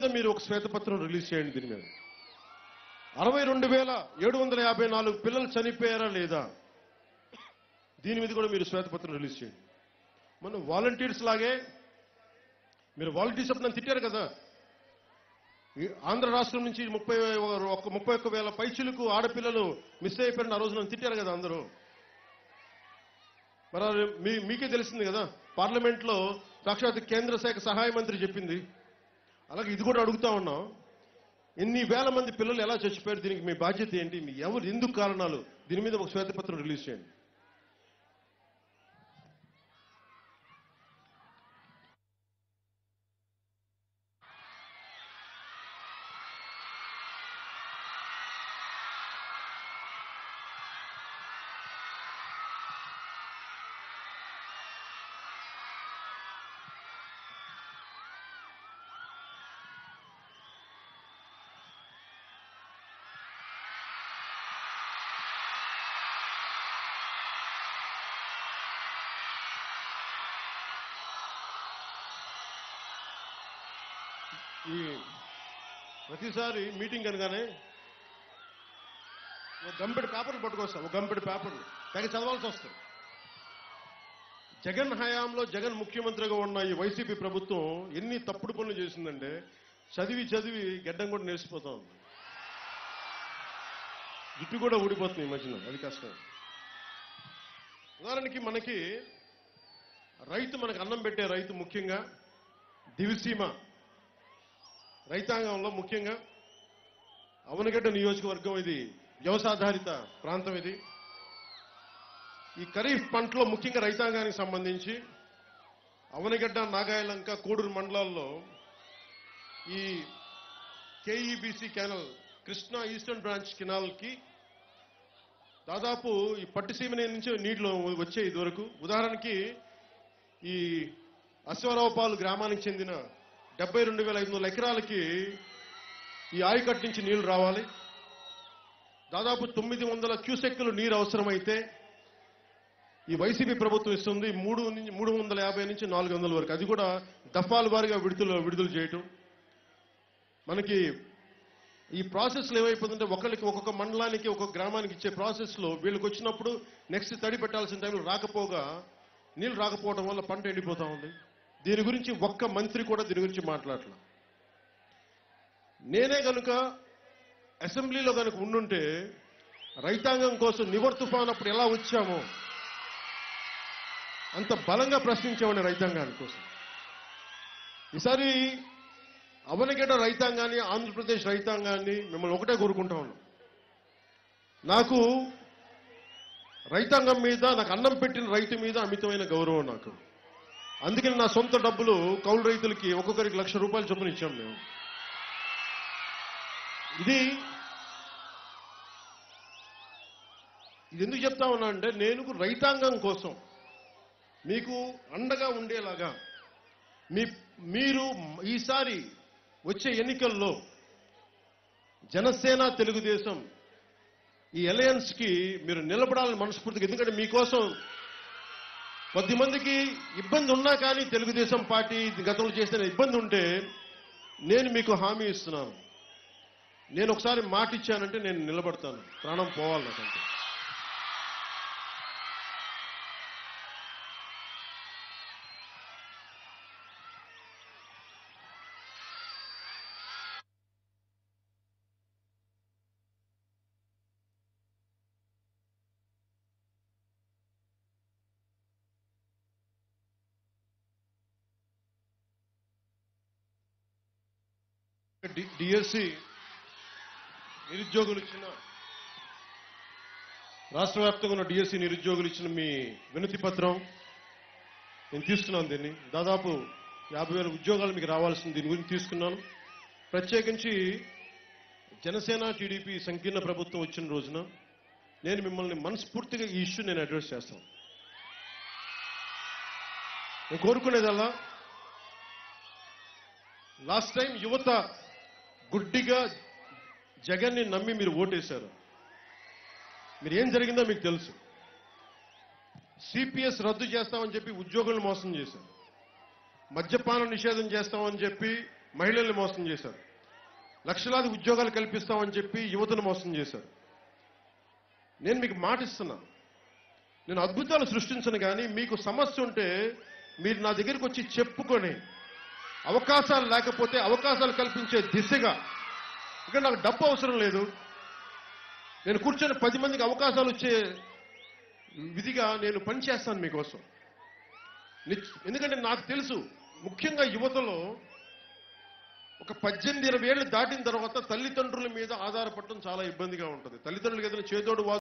మీరు ఒక శ్వేతపత్రం రిలీజ్ చేయండి దీని మీద అరవై రెండు వేల ఏడు వందల యాభై నాలుగు పిల్లలు చనిపోయారా లేదా దీని మీద కూడా మీరు శ్వేతపత్రం రిలీజ్ చేయండి మనం వాలంటీర్స్ లాగే మీరు వాలంటీర్స్ అప్పుడు నన్ను తిట్టారు కదా ఈ ఆంధ్ర రాష్ట్రం నుంచి ముప్పై ఒక ముప్పై ఒక్క వేల పైచులకు ఆడపిల్లలు మిస్ అయిపోయిన ఆ రోజు నన్ను తిట్టారు కదా అందరూ మరి అది మీ మీకే తెలిసింది కదా పార్లమెంట్ లో సాక్షాత్ కేంద్ర శాఖ సహాయ మంత్రి చెప్పింది అలాగే ఇది కూడా అడుగుతా ఉన్నాం ఎన్ని వేల మంది పిల్లలు ఎలా చచ్చిపోయారు దీనికి మీ బాధ్యత ఏంటి మీ ఎవరు ఎందుకు కారణాలు దీని మీద ఒక శ్వేతపత్రం రిలీజ్ చేయండి ఈ ప్రతిసారి మీటింగ్ అనగానే ఒక గంపెడు పేపర్లు పట్టుకొస్తాం ఒక గంపెడు పేపర్లు తెగ చదవాల్సి వస్తుంది జగన్ హయాంలో జగన్ ముఖ్యమంత్రిగా ఉన్న ఈ వైసీపీ ప్రభుత్వం ఎన్ని తప్పుడు పనులు చేసిందంటే చదివి చదివి గడ్డం కూడా నేర్చిపోతా ఉంది జుట్టు కూడా ఊడిపోతుంది ఈ మధ్యన అది కష్టం ఉదాహరణకి మనకి రైతు మనకు అన్నం పెట్టే రైతు ముఖ్యంగా దివిసీమ రైతాంగంలో ముఖ్యంగా అవనగడ్డ నియోజకవర్గం ఇది వ్యవసాయాధారిత ప్రాంతం ఇది ఈ ఖరీఫ్ పంటలో ముఖ్యంగా రైతాంగానికి సంబంధించి అవనగడ్డ నాగాయలంక కోడూరు మండలాల్లో ఈ KEBC canal Krishna eastern branch కెనాల్కి దాదాపు ఈ పట్టిసీమ నుంచి నీటిలో వచ్చే ఇదివరకు ఉదాహరణకి ఈ అశ్వరావుపాలు గ్రామానికి చెందిన డెబ్బై రెండు వేల ఐదు వందల ఎకరాలకి ఈ ఆయకట్ నుంచి నీళ్లు రావాలి దాదాపు తొమ్మిది వందల క్యూసెక్కులు నీరు అవసరమైతే ఈ వైసీపీ ప్రభుత్వం ఇస్తుంది మూడు నుంచి మూడు వందల యాభై నుంచి నాలుగు వందల వరకు అది కూడా దఫాల వారిగా విడుదల విడుదల చేయటం మనకి ఈ ప్రాసెస్లో ఏమైపోతుందంటే ఒకరికి ఒక్కొక్క మండలానికి ఒక్కొక్క గ్రామానికి ఇచ్చే ప్రాసెస్లో వీళ్ళకి వచ్చినప్పుడు నెక్స్ట్ తడి పెట్టాల్సిన టైంలో రాకపోగా నీళ్ళు రాకపోవడం వల్ల పంట ఎండిపోతా ఉంది దీని గురించి ఒక్క మంత్రి కూడా దీని గురించి మాట్లాడలే నేనే కనుక అసెంబ్లీలో కనుక ఉండుంటే రైతాంగం కోసం నివర్ తుఫాన్ అప్పుడు ఎలా వచ్చామో అంత బలంగా ప్రశ్నించామని రైతాంగాని కోసం ఈసారి అవనగడ్డ రైతాంగాన్ని ఆంధ్రప్రదేశ్ రైతాంగాన్ని మిమ్మల్ని ఒకటే కోరుకుంటా ఉన్నాం నాకు రైతాంగం మీద నాకు అన్నం పెట్టిన రైతు మీద అమితమైన గౌరవం నాకు అందుకని నా సొంత డబ్బులు కౌలు రైతులకి ఒక్కొక్కరికి లక్ష రూపాయలు చొప్పున ఇచ్చాం మేము ఇది ఇది ఎందుకు చెప్తా ఉన్నా అంటే నేను రైతాంగం కోసం మీకు అండగా ఉండేలాగా మీ మీరు ఈసారి వచ్చే ఎన్నికల్లో జనసేన తెలుగుదేశం ఈ అలయన్స్ కి మీరు నిలబడాలని మనస్ఫూర్తిగా ఎందుకంటే మీకోసం కొద్ది మందికి ఇబ్బంది ఉన్నా కానీ తెలుగుదేశం పార్టీ గతంలో చేసిన ఇబ్బంది ఉంటే నేను మీకు హామీ ఇస్తున్నాను నేను ఒకసారి మాట ఇచ్చానంటే నేను నిలబడతాను ప్రాణం పోవాలి నాకంటే డిఎస్సి నిరుద్యోగులు ఇచ్చిన రాష్ట్ర వ్యాప్తంగా ఉన్న డిఎస్సి నిరుద్యోగులు ఇచ్చిన మీ వినతి పత్రం నేను తీసుకున్నాను దీన్ని దాదాపు యాభై వేల ఉద్యోగాలు మీకు రావాల్సింది దీని గురించి తీసుకున్నాను ప్రత్యేకించి జనసేన టీడీపీ సంకీర్ణ ప్రభుత్వం వచ్చిన రోజున నేను మిమ్మల్ని మనస్ఫూర్తిగా ఈ ఇష్యూ నేను అడ్రస్ చేస్తాను నేను కోరుకునేదల్లా లాస్ట్ టైం యువత గుడ్డిగా జగన్ని నమ్మి మీరు ఓటేశారు మీరు ఏం జరిగిందో మీకు తెలుసు సిపిఎస్ రద్దు చేస్తామని చెప్పి ఉద్యోగులను మోసం చేశారు మద్యపాన నిషేధం చేస్తామని చెప్పి మహిళల్ని మోసం చేశారు లక్షలాది ఉద్యోగాలు కల్పిస్తామని చెప్పి యువతను మోసం చేశారు నేను మీకు మాటిస్తున్నాను నేను అద్భుతాలు సృష్టించను కానీ మీకు సమస్య ఉంటే మీరు నా దగ్గరికి వచ్చి చెప్పుకొని అవకాశాలు లేకపోతే అవకాశాలు కల్పించే దిశగా ఇక్కడ నాకు డబ్బు అవసరం లేదు నేను కూర్చొని పది మందికి అవకాశాలు వచ్చే విధిగా నేను పనిచేస్తాను మీకోసం నిచ్- ఎందుకంటే నాకు తెలుసు ముఖ్యంగా యువతలో ఒక పద్దెనిమిది ఇరవై ఏళ్ళు దాటిన తర్వాత తల్లిదండ్రుల మీద ఆధారపడటం చాలా ఇబ్బందిగా ఉంటుంది తల్లిదండ్రులకు ఏదైనా చేదోడు వాదోడు